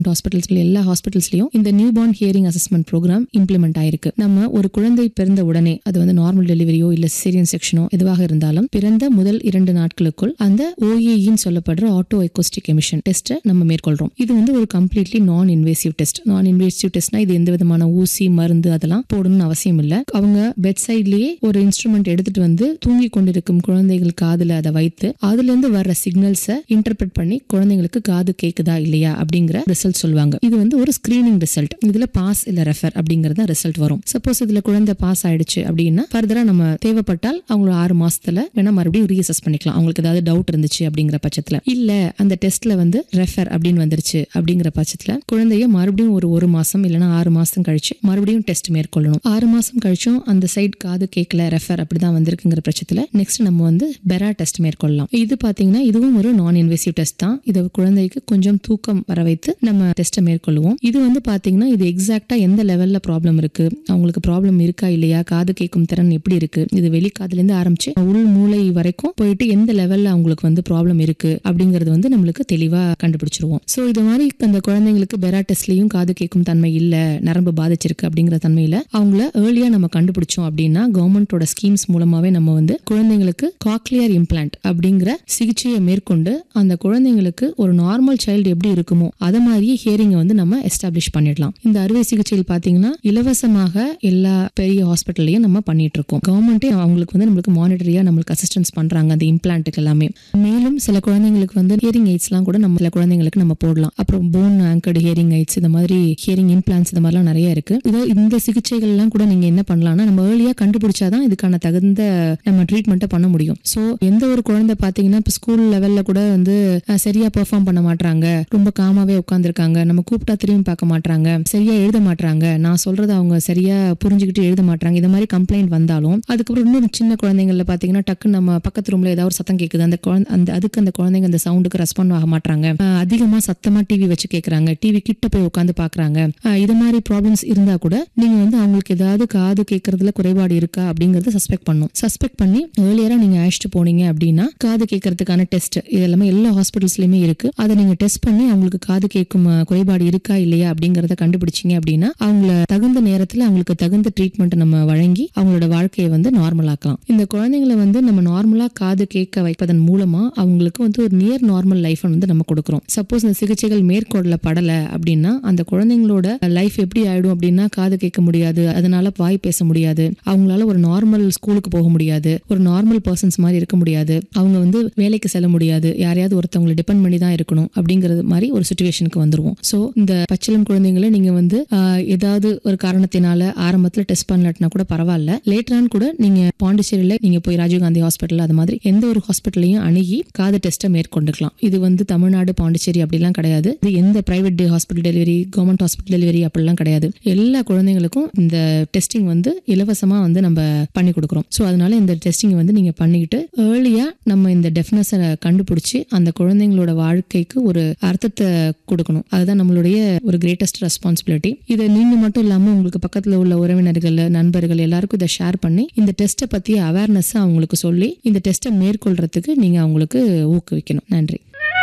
ஹாஸ்பிட்டல்ஸ்ல எல்லா ஹாஸ்பிட்டல்ஸ்லயும் இந்த newborn hearing assessment programme implement ஆயிருக்கு நம்ம ஒரு குழந்தை பிறந்த உடனே அது வந்து நார்மல் டெலிவரியோ இல்ல சிரியன் செக்ஷனோ எதுவாக இருந்தாலும் பிறந்த முதல் இரண்டு நாட்களுக்குள் அந்த ஓஏஇன்னு சொல்லப்படுற ஆட்டோ எக்கோஸ்டிக் எமிஷன் டெஸ்ட்டை நம்ம மேற்கொள்றோம் இது வந்து ஒரு completely non invasive test non invasive டெஸ்ட்னா இது எந்த விதமான ஊசி மருந்து அதெல்லாம் போடணும்னு அவசியம் இல்ல அவங்க பெட் சைட்லயே ஒரு இன்ஸ்ட்ருமெண்ட் எடுத்துட்டு வந்து தூங்கி கொண்டிருக்கும் குழந்தைகள் காதுல அதை வைத்து அதுல இருந்து வர்ற சிக்னல்ஸை இன்டர்பிரட் பண்ணி குழந்தைங்களுக்கு காது கேக்குதா இல்லையா அப்படிங்கிற ரிசல்ட் சொல்லுவாங்க இது வந்து ஒரு ஸ்கிரீனிங் ரிசல்ட் இதுல பாஸ் இல்ல ரெஃபர் அப்படிங்கறத ரிசல்ட் வரும் சப்போஸ் இதுல குழந்தை பாஸ் ஆயிடுச்சு அப்படின்னா ஃபர்தரா நம்ம தேவைப்பட்டால் அவங்கள ஆறு மாசத்துல வேணா மறுபடியும் ரீஅசஸ் பண்ணிக்கலாம் அவங்களுக்கு ஏதாவது டவுட் இருந்துச்சு அப்படிங்கிற பட்சத்துல இல்ல அந்த டெஸ்ட்ல வந்து ரெஃபர் அப்படின்னு வந்துருச்சு அப்படிங்கிற பட்சத்துல குழந்தைய மறுபடியும் ஒரு ஒரு மாசம் இல்லைன்னா ஆறு மாசம் கழிச்சு மறுபடியும் டெஸ்ட் மேற்கொள்ளணும் ஆறு மாசம் கழிச்சும் அந்த சைட் காது கேட்கல ரெஃபர் அப்படிதான் வந்திருக்குங்கிற பட்சத்துல நெக்ஸ்ட் நம்ம வந்து பெரா டெஸ்ட் மேற்கொள்ளலாம் இது பாத்தீங்கன்னா இதுவும் ஒரு நான் இன்வெசிவ் டெஸ்ட் தான் இதை குழந்தைக்கு கொஞ்சம் தூக்கம் வர வைத்து நம்ம டெஸ்ட்டை மேற்கொள்வோம் இது வந்து பாத்தீங்கன்னா இது எக்ஸாக்டா எந்த லெவல்ல ப்ராப்ளம் இருக்கு அவங்களுக்கு ப்ராப்ளம் இருக்கா இல்லையா காது கேட்கும் திறன் எப்படி இருக்கு இது வெளிக்காதுல இருந்து ஆரம்பிச்சு உள் மூளை வரைக்கும் போயிட்டு எந்த லெவல்ல அவங்களுக்கு வந்து ப்ராப்ளம் இருக்கு அப்படிங்கறது வந்து நம்மளுக்கு தெளிவா கண்டுபிடிச்சிருவோம் சோ இது மாதிரி அந்த குழந்தைங்களுக்கு பெரா டெஸ்ட்லயும் காது கேட்கும் தன்மை இல்ல நரம்பு பாதிச்சிருக்கு அப்படிங்கிற தன்மையில அவங்கள ஏர்லியா நம்ம கண்டுபிடிச்சோம் அப்படின்னா கவர்மெண்டோட ஸ்கீம்ஸ் மூலமாவே நம்ம வந்து குழந்தைங்களுக்கு காக்லியர் இம்ப்ளான்ட் அப்படிங்கிற சிகிச்சையை மேற்கொண்டு அந்த குழந்தைங்களுக்கு ஒரு நார்மல் சைல்டு எப்படி இருக்குமோ அத மாதிரியே ஹியரிங்கை வந்து நம்ம எஸ்டாப்ளிஷ் பண்ணிடலாம் இந்த அறுவை சிகிச்சையில் பாத்தீங்கன்னா இலவசமாக எல்லா பெரிய ஹாஸ்பிட்டல்லையும் நம்ம பண்ணிட்டு இருக்கோம் கவர்மெண்ட்டே அவங்களுக்கு வந்து நம்மளுக்கு மானிட்டரியா நம்மளுக்கு அசிஸ்டன்ஸ் பண்றாங்க அந்த இம்ப்ளான்ட்டுக்கு எல்லாமே மேலும் சில குழந்தைங்களுக்கு வந்து ஹியரிங் எய்ட்ஸ்லாம் கூட நம்ம சில குழந்தைங்களுக்கு நம்ம போடலாம் அப்புறம் போன் ஆங்கர்டு ஹியரிங் எய்ட்ஸ் இந்த மாதிரி ஹியரிங் இம்ப்ளான்ஸ் இந்த மாதிரிலாம் நிறைய இருக்கு இதோ இந்த சிகிச்சைகள் எல்லாம் கூட நீங்க என்ன பண்ணலாம்னா நம்ம ஏர்லியா கண்டுபிடிச்சாதான் இதுக்கான தகுந்த நம்ம ட்ரீட்மெண்ட்டை பண்ண முடியும் ஸோ எந்த ஒரு குழந்தை பாத்தீங்கன்னா இப்போ ஸ்கூல் லெவல்ல கூட வந்து அஹ், சரியா பெர்ஃபார்ம் பண்ண மாட்டாங்க ரொம்ப காமாவே உட்காந்துருக்காங்க நம்ம கூப்பிட்டா திரும்பி பார்க்க மாட்டாங்க சரியா எழுத மாட்டாங்க நான் சொல்றதை அவங்க சரியா புரிஞ்சுக்கிட்டு எழுத மாட்டாங்க இந்த மாதிரி கம்ப்ளைண்ட் வந்தாலும் அதுக்கப்புறம் இன்னொரு சின்ன குழந்தைங்கள்ல பாத்தீங்கன்னா டக்குன்னு நம்ம பக்கத்து ரூம்ல ஏதாவது ஒரு சத்தம் கேக்குது அந்த குழந்தை அந்த அதுக்கு அந்த குழந்தைங்க அந்த சவுண்டுக்கு ரெஸ்பாண்ட் ஆக மாட்டாங்க அஹ், அதிகமா சத்தமா டிவி வச்சு கேக்குறாங்க டிவி கிட்ட போய் உட்காந்து பாக்குறாங்க அஹ், இது மாதிரி ப்ராப்ளம்ஸ் இருந்தா கூட நீங்க வந்து அவங்களுக்கு ஏதாவது காது கேட்கறதுல குறைபாடு இருக்கா அப்படிங்கறத சஸ்பெக்ட் பண்ணும் சஸ்பெக்ட் பண்ணி ஏர்லியரா நீங்க அழைச்சிட்டு போனீங்க அப்படின்னா காது கேட்கறதுக்கான டெஸ்ட் இது எல்லாமே எல்லா ஹாஸ்பிட்டல்ஸ்லயுமே இருக்கு அதை நீங்க டெஸ்ட் பண்ணி அவங்களுக்கு காது கேட்கும் அஹ், குறைபாடு இருக்கா இல்லையா அப்படிங்கறத கண்டுபிடிச்சீங்க அப்படின்னா அவங்கள தகுந்த நேரத்துல அவங்களுக்கு தகுந்த ட்ரீட்மெண்ட் நம்ம வழங்கி அவங்களோட வாழ்க்கையை வந்து நார்மல் ஆக்கலாம் இந்த குழந்தைங்களை வந்து நம்ம நார்மலா காது கேட்க வைப்பதன் மூலமா அவங்களுக்கு வந்து ஒரு நியர் நார்மல் லைஃப் வந்து நம்ம கொடுக்குறோம் சப்போஸ் இந்த சிகிச்சைகள் மேற்கொள்ள படல அப்படின்னா அந்த குழந்தைங்களோட லைஃப் எப்படி ஆயிடும் அப்படின்னா காது கேட்க முடியாது அதனால வாய் பேச முடியாது அவங்களால ஒரு நார்மல் ஸ்கூலுக்கு போக முடியாது ஒரு நார்மல் பர்சன்ஸ் மாதிரி இருக்க முடியாது அவங்க வந்து வேலைக்கு செல்ல முடியாது யாரையாவது ஒருத்தவங்களை டிபெண்ட் பண்ணி தான் இருக்கணும் அப்படிங்கிறது மாதிரி ஒரு சுச்சுவேஷனுக்கு வந்துருவோம் ஸோ இந்த பச்சிளம் குழந்தைங்களை நீங்க வந்து ஆஹ், ஏதாவது ஒரு காரணத்தினால ஆரம்பத்துல டெஸ்ட் பண்ணலட்டினா கூட பரவாயில்ல லேட்டரான் கூட நீங்க பாண்டிச்சேரியில நீங்க போய் ராஜீவ்காந்தி ஹாஸ்பிட்டல் அது மாதிரி எந்த ஒரு ஹாஸ்பிட்டலையும் அணுகி காது டெஸ்ட்டை மேற்கொண்டுக்கலாம் இது வந்து தமிழ்நாடு பாண்டிச்சேரி அப்படிலாம் கிடையாது இது எந்த private day hospital delivery government hospital delivery அப்படிலாம் கிடையாது எல்லா குழந்தைங்களுக்கும் இந்த டெஸ்டிங் வந்து இலவசமா வந்து நம்ம பண்ணி கொடுக்குறோம் ஸோ அதனால இந்த டெஸ்டிங் வந்து நீங்க பண்ணிக்கிட்டு ஏர்லியா நம்ம இந்த டெஃப்னஸை கண்டுபிடிச்சி அந்த குழந்தைங்களோட வாழ்க்கைக்கு ஒரு அர்த்தத்தை கொடுக்கணும் அதுதான் நம்மளுடைய ஒரு கிரேட்டஸ்ட் ரெஸ்பான்சிபிலிட்டி இதை நீங்க மட்டும் இல்லாம உங்களுக்கு பக்கத்துல உள்ள உறவினர்கள் நண்பர்கள் எல்லாருக்கும் இதை ஷேர் பண்ணி இந்த டெஸ்ட்டை பத்திய அவேர்னஸ் அவங்களுக்கு சொல்லி இந்த டெஸ்ட்டை மேற்கொள்றதுக்கு நீங்க அவங்களுக்கு ஊக்குவிக்கணும் நன்றி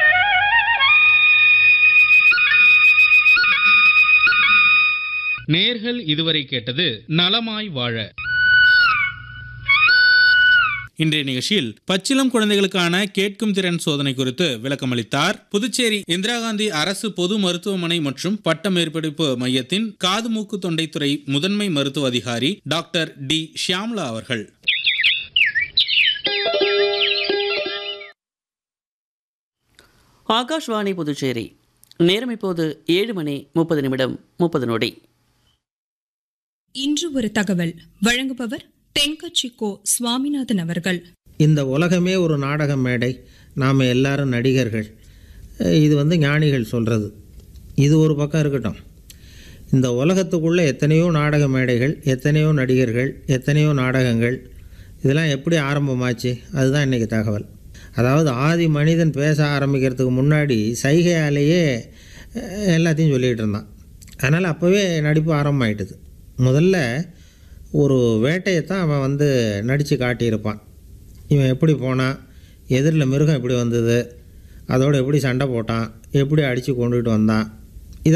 நேர்கள் இதுவரை கேட்டது நலமாய் வாழ இன்றைய நிகழ்ச்சியில் பச்சிளம் குழந்தைகளுக்கான கேட்கும் திறன் சோதனை குறித்து விளக்கமளித்தார் புதுச்சேரி இந்திரா காந்தி அரசு பொது மருத்துவமனை மற்றும் பட்ட மேற்படிப்பு மையத்தின் காது மூக்கு தொண்டைத்துறை முதன்மை மருத்துவ அதிகாரி டாக்டர் டி ஷியாம்லா அவர்கள் ஆகாஷ்வாணி புதுச்சேரி நேரம் இப்போது ஏழு மணி முப்பது நிமிடம் முப்பது நொடி இன்று ஒரு தகவல் வழங்குபவர் தென்கட்சி கோ சுவாமிநாதன் அவர்கள் இந்த உலகமே ஒரு நாடக மேடை நாம் எல்லாரும் நடிகர்கள் அஹ் இது வந்து ஞானிகள் சொல்கிறது இது ஒரு பக்கம் இருக்கட்டும் இந்த உலகத்துக்குள்ளே எத்தனையோ நாடக மேடைகள் எத்தனையோ நடிகர்கள் எத்தனையோ நாடகங்கள் இதெல்லாம் எப்படி ஆரம்பமாச்சு அதுதான் இன்றைக்கி தகவல் அதாவது ஆதி மனிதன் பேச ஆரம்பிக்கிறதுக்கு முன்னாடி சைகையாலேயே அஹ், எல்லாத்தையும் சொல்லிகிட்டு இருந்தான் அதனால் அப்போவே நடிப்பு ஆரம்பமாயிட்டுது முதல்ல ஒரு வேட்டையை தான் அவன் வந்து நடித்து காட்டியிருப்பான் இவன் எப்படி போனான் எதிரில் மிருகம் எப்படி வந்தது அதோடு எப்படி சண்டை போட்டான் எப்படி அடித்து கொண்டுகிட்டு வந்தான்